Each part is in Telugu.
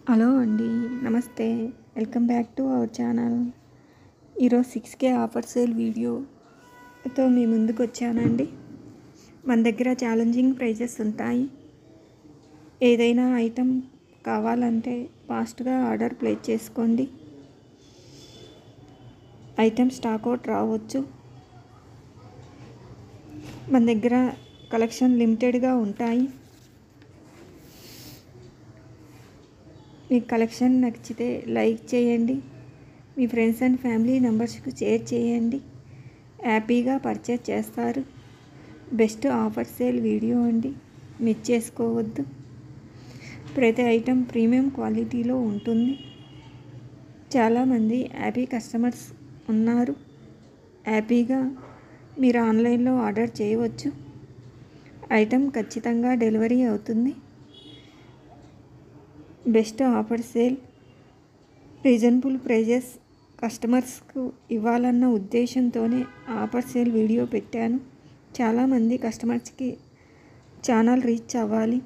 హలో అండి నమస్తే welcome back to our channel ఈరోజు సిక్స్ కే ఆఫర్ సేల్ వీడియోతో మీ ముందుకు వచ్చానండి మన దగ్గర ఛాలెంజింగ్ ప్రైజెస్ ఉంటాయి ఏదైనా ఐటెం కావాలంటే ఫాస్ట్గా ఆర్డర్ ప్లేస్ చేసుకోండి ఐటెం స్టాక్ అవుట్ రావచ్చు మన దగ్గర కలెక్షన్ లిమిటెడ్గా ఉంటాయి మీకు కలెక్షన్ నచ్చితే లైక్ చేయండి మీ ఫ్రెండ్స్ అండ్ ఫ్యామిలీ మెంబర్స్కి షేర్ చేయండి హ్యాపీగా పర్చేస్ చేస్తారు బెస్ట్ ఆఫర్ సేల్ వీడియో అండి మిస్ చేసుకోవద్దు ప్రతి ఐటెం ప్రీమియం క్వాలిటీలో ఉంటుంది చాలామంది హ్యాపీ కస్టమర్స్ ఉన్నారు హ్యాపీగా మీరు ఆన్లైన్లో ఆర్డర్ చేయవచ్చు ఐటెం ఖచ్చితంగా డెలివరీ అవుతుంది best offer sale reasonable prices కస్టమర్స్కు ఇవ్వాలన్న ఉద్దేశంతోనే ఆఫర్ సేల్ వీడియో పెట్టాను చాలామంది కస్టమర్స్కి ఛానల్ రీచ్ అవ్వాలి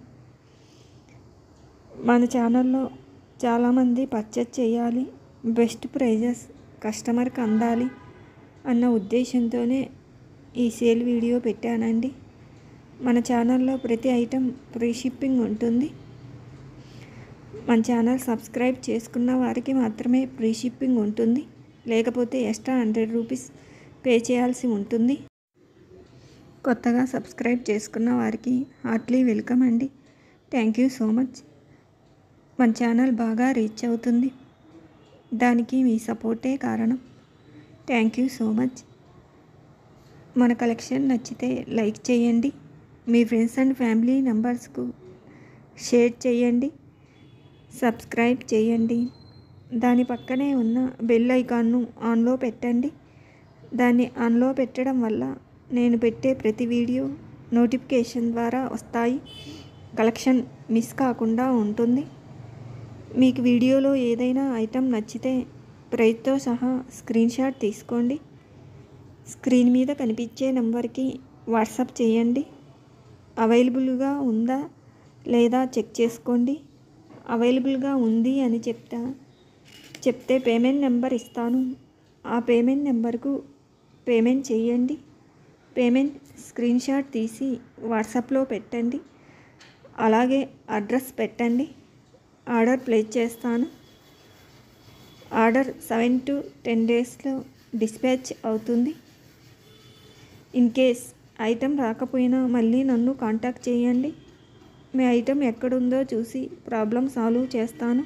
మన ఛానల్లో చాలామంది పర్చేజ్ చేయాలి బెస్ట్ ప్రైజెస్ కస్టమర్కి అందాలి అన్న ఉద్దేశంతోనే ఈ సేల్ వీడియో పెట్టానండి మన ఛానల్లో ప్రతి ఐటెం ఫ్రీ షిప్పింగ్ ఉంటుంది మన ఛానల్ సబ్స్క్రైబ్ చేసుకున్న వారికి మాత్రమే ఫ్రీ షిప్పింగ్ ఉంటుంది లేకపోతే ఎక్స్ట్రా హండ్రెడ్ రూపీస్ పే చేయాల్సి ఉంటుంది కొత్తగా సబ్స్క్రైబ్ చేసుకున్న వారికి హార్ట్లీ వెల్కమ్ అండి థ్యాంక్ యూ సో మచ్ మన ఛానల్ బాగా రీచ్ అవుతుంది దానికి మీ సపోర్టే కారణం థ్యాంక్ యూ సో మచ్ మన కలెక్షన్ నచ్చితే లైక్ చేయండి మీ ఫ్రెండ్స్ అండ్ ఫ్యామిలీ మెంబర్స్కు షేర్ చేయండి సబ్స్క్రైబ్ చేయండి దాని పక్కనే ఉన్న బెల్ ఐకాన్ను ఆన్లో పెట్టండి దాన్ని ఆన్లో పెట్టడం వల్ల నేను పెట్టే ప్రతి వీడియో నోటిఫికేషన్ ద్వారా వస్తాయి కలెక్షన్ మిస్ కాకుండా ఉంటుంది మీకు వీడియోలో ఏదైనా ఐటెం నచ్చితే ప్రైస్తో సహా స్క్రీన్ షాట్ తీసుకోండి స్క్రీన్ మీద కనిపించే నెంబర్కి వాట్సాప్ చేయండి అవైలబుల్గా ఉందా లేదా చెక్ చేసుకోండి అవైలబుల్గా ఉంది అని చెప్తా చెప్తే పేమెంట్ నెంబర్ ఇస్తాను ఆ పేమెంట్ నెంబర్కు పేమెంట్ చేయండి పేమెంట్ స్క్రీన్ షాట్ తీసి వాట్సాప్లో పెట్టండి అలాగే అడ్రస్ పెట్టండి ఆర్డర్ ప్లేస్ చేస్తాను ఆర్డర్ సెవెన్ టు టెన్ డేస్లో డిస్పాచ్ అవుతుంది ఇన్ కేస్ ఐటెం రాకపోయినా మళ్ళీ నన్ను కాంటాక్ట్ చేయండి మీ ఐటెం ఎక్కడుందో చూసి ప్రాబ్లం సాల్వ్ చేస్తాను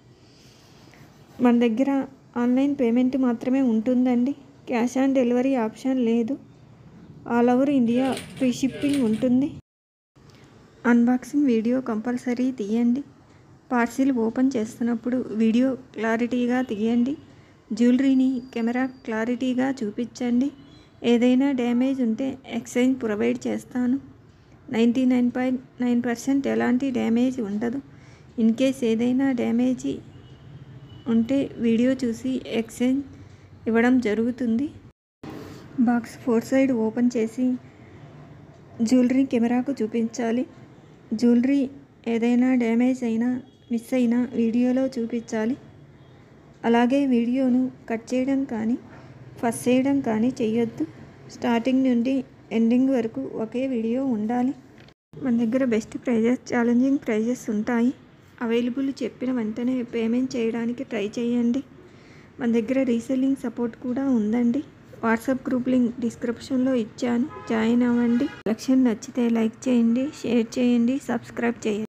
మన దగ్గర ఆన్లైన్ పేమెంట్ మాత్రమే ఉంటుందండి క్యాష్ ఆన్ డెలివరీ ఆప్షన్ లేదు all over India free shipping ఉంటుంది అన్బాక్సింగ్ వీడియో కంపల్సరీ తీయండి పార్సిల్ ఓపెన్ చేస్తున్నప్పుడు వీడియో క్లారిటీగా తీయండి జ్యువెలరీని కెమెరా క్లారిటీగా చూపించండి ఏదైనా డ్యామేజ్ ఉంటే ఎక్స్చేంజ్ ప్రొవైడ్ చేస్తాను ninety nine point nine percent ఎలాంటి డ్యామేజ్ ఉండదు ఇన్ కేస్ ఏదైనా డ్యామేజ్ ఉంటే వీడియో చూసి ఎక్స్చేంజ్ ఇవ్వడం జరుగుతుంది బాక్స్ ఫోర్ సైడ్ ఓపెన్ చేసి జ్యువెలరీ కెమెరాకు చూపించాలి జ్యువెలరీ ఏదైనా డ్యామేజ్ అయినా మిస్ అయినా వీడియోలో చూపించాలి అలాగే వీడియోను కట్ చేయడం కానీ ఫస్ట్ చేయడం కానీ చేయొద్దు స్టార్టింగ్ నుండి ఎండింగ్ వరకు ఒకే వీడియో ఉండాలి మన దగ్గర బెస్ట్ ప్రైజెస్ ఛాలెంజింగ్ ప్రైజెస్ ఉంటాయి అవైలబుల్ చెప్పిన వెంటనే పేమెంట్ చేయడానికి ట్రై చేయండి మన దగ్గర రీసెల్లింగ్ సపోర్ట్ కూడా ఉందండి వాట్సాప్ గ్రూప్ లింక్ డిస్క్రిప్షన్లో ఇచ్చాను జాయిన్ అవ్వండి కలెక్షన్ నచ్చితే లైక్ చేయండి షేర్ చేయండి సబ్స్క్రైబ్ చేయండి